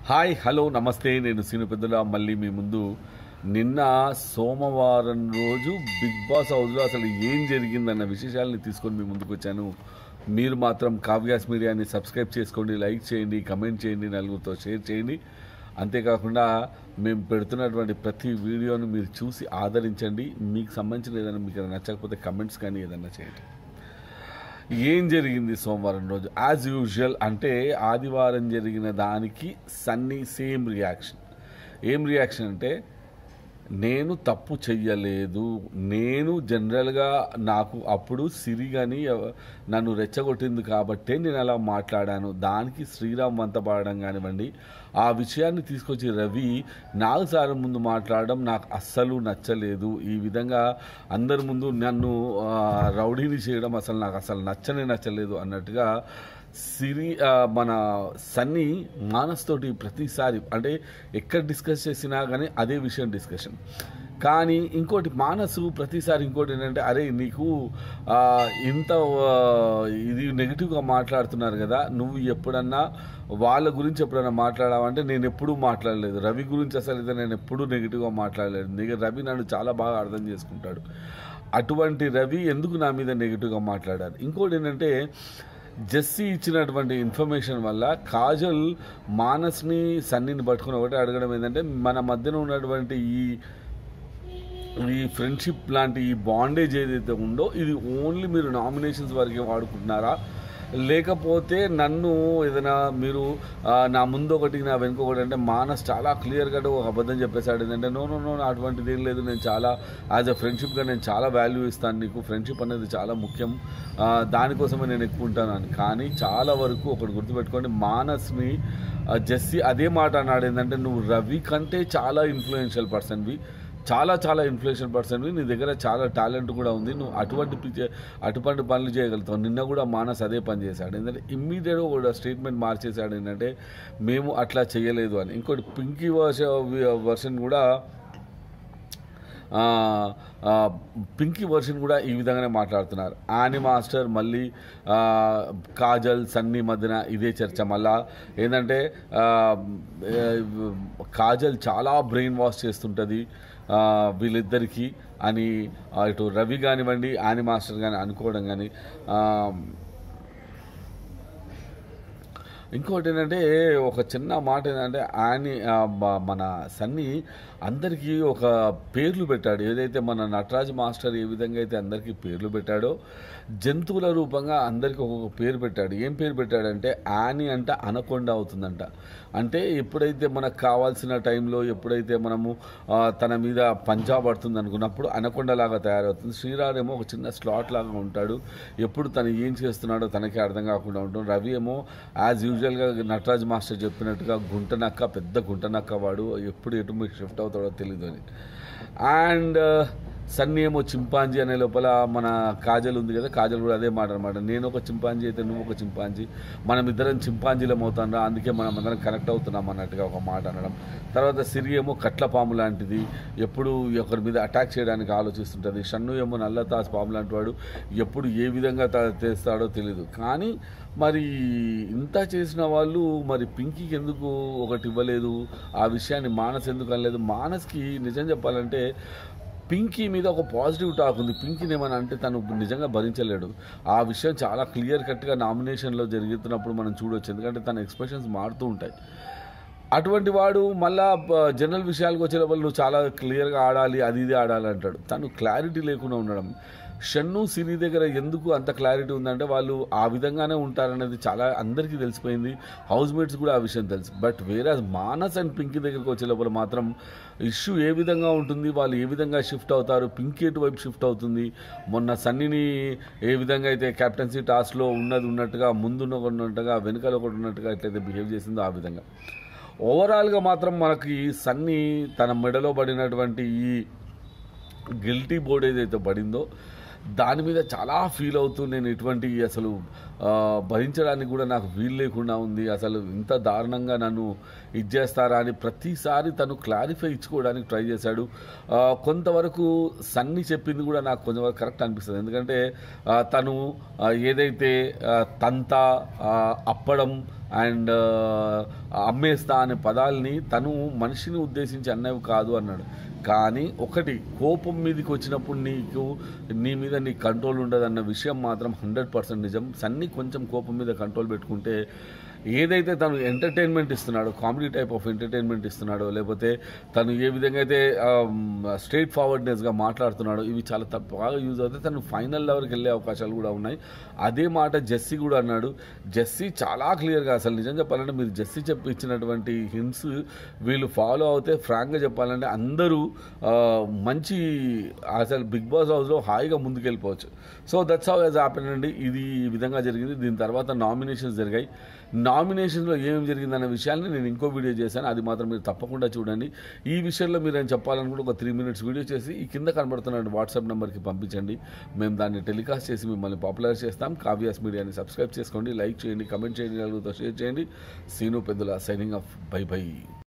hi hello నమస్తే నేను scene పెద్దల మళ్ళీ మీ ముందు నిన్న సోమవారం రోజు బిగ్ బాస్ హౌస్లో అసలు ఏం జరిగిందన్న విశేషాలని తీసుకొని మీ ముందుకు వచ్చాను మీరు మాత్రం కావ్యాస్ మీడియాని సబ్స్క్రైబ్ చేసుకోండి లైక్ చేయండి కమెంట్ చేయండి నలుగురితో షేర్ చేయండి అంతేకాకుండా మేము పెడుతున్నటువంటి ప్రతి వీడియోను మీరు చూసి ఆదరించండి మీకు సంబంధించిన ఏదైనా మీకు ఏదైనా నచ్చకపోతే కమెంట్స్ కానీ ఏదైనా చేయండి ఏం జరిగింది సోమవారం రోజు యాజ్ యూజువల్ అంటే ఆదివారం జరిగిన దానికి సన్నీ సేమ్ రియాక్షన్ ఏం రియాక్షన్ అంటే నేను తప్పు చెయ్యలేదు నేను జనరల్గా నాకు అప్పుడు సిరి కానీ నన్ను రెచ్చగొట్టింది కాబట్టే నేను అలా మాట్లాడాను దానికి శ్రీరామ్ వంత పాడడం కానివ్వండి ఆ విషయాన్ని తీసుకొచ్చి రవి నాలుగు సార్లు ముందు మాట్లాడడం నాకు అస్సలు నచ్చలేదు ఈ విధంగా అందరి ముందు నన్ను ఆ, రౌడీని చేయడం అసలు నాకు అసలు నచ్చనే నచ్చలేదు అన్నట్టుగా సిరి ఆ, మన సన్నీ మానస్ తోటి ప్రతిసారి అంటే ఎక్కడ డిస్కస్ చేసినా కానీ అదే విషయం డిస్కషన్ కానీ ఇంకోటి మానసు ప్రతిసారి ఇంకోటి ఏంటంటే అరే నీకు ఆ, ఇంత ఆ, ఇది నెగిటివ్గా మాట్లాడుతున్నారు కదా నువ్వు ఎప్పుడన్నా వాళ్ళ గురించి ఎప్పుడన్నా మాట్లాడావంటే నేను ఎప్పుడూ మాట్లాడలేదు రవి గురించి అసలు అయితే నేను ఎప్పుడూ నెగిటివ్గా మాట్లాడలేదు నీకు రవి నన్ను చాలా బాగా అర్థం చేసుకుంటాడు అటువంటి రవి ఎందుకు నా మీద నెగిటివ్గా మాట్లాడారు ఇంకోటి ఏంటంటే జెస్సీ ఇచ్చినటువంటి ఇన్ఫర్మేషన్ వల్ల కాజల్ మానస్ని సన్నీని పట్టుకుని ఒకటే అడగడం ఏంటంటే మన మధ్యన ఉన్నటువంటి ఈ ఈ ఫ్రెండ్షిప్ లాంటి ఈ బాండేజ్ ఏదైతే ఉందో ఇది ఓన్లీ మీరు నామినేషన్స్ వరకే వాడుకుంటున్నారా లేకపోతే నన్ను ఏదైనా మీరు ఆ, నా ముందు ఒకటి నా వెనుక ఒకటి అంటే మానస్ చాలా క్లియర్గా ఒక అబద్ధం చెప్పేశాడు ఏంటంటే నో నో నో అటువంటిది ఏం లేదు నేను చాలా యాజ్ అ ఫ్రెండ్షిప్గా నేను చాలా వాల్యూ ఇస్తాను నీకు ఫ్రెండ్షిప్ అనేది చాలా ముఖ్యం ఆ, దానికోసమే నేను ఎక్కువ ఉంటాను అని కానీ చాలా వరకు ఒకటి గుర్తుపెట్టుకోండి మానస్ని ఆ, జెస్సీ అదే మాట అన్నాడు ఏంటంటే నువ్వు రవి కంటే చాలా ఇన్ఫ్లుయెన్షియల్ పర్సన్వి చాలా చాలా ఇన్ఫ్లుయెన్షియల్ పర్సన్వి నీ దగ్గర చాలా టాలెంట్ కూడా ఉంది నువ్వు అటువంటి పిచ్చ- అటువంటి పనులు చేయగలుగుతావు నిన్న కూడా మానస్ అదే పని చేశాడు ఏంటంటే ఇమ్మీడియట్గా కూడా స్టేట్మెంట్ మార్చేశాడు ఏంటంటే మేము అట్లా చేయలేదు అని ఇంకోటి పింకీ వర్ష వర్షన్ కూడా ఆ, ఆ, పింకీ వర్షన్ కూడా ఈ విధంగానే మాట్లాడుతున్నారు ఆని మాస్టర్ మళ్ళీ ఆ, కాజల్ సన్నీ మధ్యన ఇదే చర్చ మళ్ళా ఏంటంటే ఆ, ఏ, కాజల్ చాలా బ్రెయిన్ వాష్ చేస్తుంటుంది ఆ, వీళ్ళిద్దరికీ అని ఆ, ఇటు రవి కానివ్వండి ఆని మాస్టర్ కానీ అనుకోవడం కానీ ఆ, ఇంకోటి ఏంటంటే ఒక చిన్న మాట ఏంటంటే ఆయన ఆ, బ- మన సన్ని అందరికీ ఒక పేర్లు పెట్టాడు ఏదైతే మన నటరాజ్ మాస్టర్ ఏ విధంగా అయితే అందరికీ పేర్లు పెట్టాడో జంతువుల రూపంగా అందరికీ ఒక్కొక్క పేరు పెట్టాడు ఏం పేరు పెట్టాడంటే ఆని అంట అనకొండ అవుతుందంట అంటే ఎప్పుడైతే మనకు కావాల్సిన టైంలో ఎప్పుడైతే మనము ఆ, తన మీద పంజా పడుతుంది అనుకున్నప్పుడు అనకొండలాగా తయారవుతుంది శ్రీరామ్ ఏమో ఒక చిన్న స్లాట్ లాగా ఉంటాడు ఎప్పుడు తను ఏం చేస్తున్నాడో తనకే అర్థం కాకుండా ఉంటుంది రవి ఏమో యాజ్ యూజువల్గా నటరాజ్ మాస్టర్ చెప్పినట్టుగా గుంట నక్క పెద్ద గుంట నక్క వాడు ఎప్పుడు ఎటు మీకు షిఫ్ట్ అవుతాడో తెలియదు అని అండ్ సన్నీ ఏమో చింపాంజీ అనే లోపల మన కాజల్ ఉంది కదా కాజల్ కూడా అదే మాట అనమాట నేను ఒక చింపాంజీ అయితే నువ్వు ఒక చింపాంజీ మనం ఇద్దరం చింపాంజీలం అవుతాం అందుకే మనం అందరం కనెక్ట్ అవుతున్నాం అన్నట్టుగా ఒక మాట అనడం తర్వాత సిరి ఏమో కట్ల పాము లాంటిది ఎప్పుడు ఒకరి మీద అటాక్ చేయడానికి ఆలోచిస్తుంటుంది షన్ను ఏమో నల్లతాస్ పాము లాంటి వాడు ఎప్పుడు ఏ విధంగా తా- చేస్తాడో తెలియదు కానీ మరి ఇంత చేసిన వాళ్ళు మరి పింకీకి ఎందుకు ఒకటి ఇవ్వలేదు ఆ విషయాన్ని మానస్ ఎందుకు అనలేదు మానస్కి నిజం చెప్పాలంటే పింకీ మీద ఒక పాజిటివ్ టాక్ ఉంది పింకీని ఏమైనా అంటే తను నిజంగా భరించలేడు ఆ విషయం చాలా క్లియర్ కట్గా నామినేషన్లో జరుగుతున్నప్పుడు మనం చూడొచ్చు ఎందుకంటే తన ఎక్స్ప్రెషన్స్ మారుతూ ఉంటాయి అటువంటి వాడు మళ్ళా బ- జనరల్ విషయాలకు వచ్చే లోపల నువ్వు చాలా క్లియర్గా ఆడాలి అది ఇది ఆడాలి అంటాడు తను క్లారిటీ లేకుండా ఉండడం షన్ను సిరి దగ్గర ఎందుకు అంత క్లారిటీ ఉందంటే వాళ్ళు ఆ విధంగానే ఉంటారనేది చాలా అందరికీ తెలిసిపోయింది హౌస్ మేట్స్ కూడా ఆ విషయం తెలుసు బట్ వేరే మానస్ అండ్ పింకీ దగ్గరికి వచ్చే లోపల మాత్రం ఇష్యూ ఏ విధంగా ఉంటుంది వాళ్ళు ఏ విధంగా షిఫ్ట్ అవుతారు పింకీ ఎటువైపు షిఫ్ట్ అవుతుంది మొన్న సన్నీని ఏ విధంగా అయితే కెప్టెన్సీ టాస్క్లో ఉన్నది ఉన్నట్టుగా ముందున్న ఒకటి ఉన్నట్టుగా వెనుకల ఒకటి ఉన్నట్టుగా ఎట్లయితే బిహేవ్ చేసిందో ఆ విధంగా ఓవరాల్గా మాత్రం మనకి సన్నీ తన మెడలో పడినటువంటి ఈ గిల్టీ బోర్డ్ ఏదైతే పడిందో దాని మీద చాలా ఫీల్ అవుతూ నేను ఇటువంటి అసలు ఆ, భరించడానికి కూడా నాకు వీలు లేకుండా ఉంది అసలు ఇంత దారుణంగా నన్ను ఇది చేస్తారా అని ప్రతిసారి తను క్లారిఫై ఇచ్చుకోవడానికి ట్రై చేశాడు ఆ, కొంతవరకు సన్ని చెప్పింది కూడా నాకు కొంతవరకు కరెక్ట్ అనిపిస్తుంది ఎందుకంటే ఆ, తను ఆ, ఏదైతే ఆ, తంత ఆ, అప్పడం అండ్ అమ్మేస్తా అనే పదాలని తను మనిషిని ఉద్దేశించి అన్నవి కాదు అన్నాడు కానీ ఒకటి కోపం మీదకి వచ్చినప్పుడు నీకు నీ మీద నీ కంట్రోల్ ఉండదన్న విషయం మాత్రం హండ్రెడ్ పర్సెంట్ నిజం సన్నీ కొంచెం కోపం మీద కంట్రోల్ పెట్టుకుంటే ఏదైతే తను ఎంటర్టైన్మెంట్ ఇస్తున్నాడో కామెడీ టైప్ ఆఫ్ ఎంటర్టైన్మెంట్ ఇస్తున్నాడో లేకపోతే తను ఏ విధంగా అయితే స్ట్రైట్ ఫార్వర్డ్నెస్గా మాట్లాడుతున్నాడో ఇవి చాలా తప్ప బాగా యూజ్ అవుతాయి తను ఫైనల్ లెవెల్కి వెళ్ళే అవకాశాలు కూడా ఉన్నాయి అదే మాట జెస్సీ కూడా అన్నాడు జెస్సీ చాలా క్లియర్గా అసలు నిజం చెప్పాలంటే మీరు జెస్సీ చెప్పి ఇచ్చినటువంటి హింట్స్ వీళ్ళు ఫాలో అవుతే ఫ్రాంక్గా చెప్పాలంటే అందరూ ఆ, మంచి అసలు బిగ్ బాస్ హౌస్లో హాయిగా ముందుకెళ్ళిపోవచ్చు so that's how as happen అండి ఇది ఈ విధంగా జరిగింది దీని తర్వాత నామినేషన్స్ జరిగాయి నామినేషన్లో ఏమేమి జరిగిందన్న విషయాన్ని నేను ఇంకో వీడియో చేశాను అది మాత్రం మీరు తప్పకుండా చూడండి ఈ విషయంలో మీరు ఏం చెప్పాలనుకుంటే ఒక త్రీ మినిట్స్ వీడియో చేసి ఈ కింద కనబడుతున్న వాట్సాప్ నెంబర్కి పంపించండి మేము దాన్ని టెలికాస్ట్ చేసి మిమ్మల్ని పాపులర్ చేస్తాం కావ్యాస్ మీడియాని సబ్స్క్రైబ్ చేసుకోండి లైక్ చేయండి కమెంట్ చేయండి నలుగురితో షేర్ చేయండి సీను పెద్దల సైనింగ్ ఆఫ్ బై బై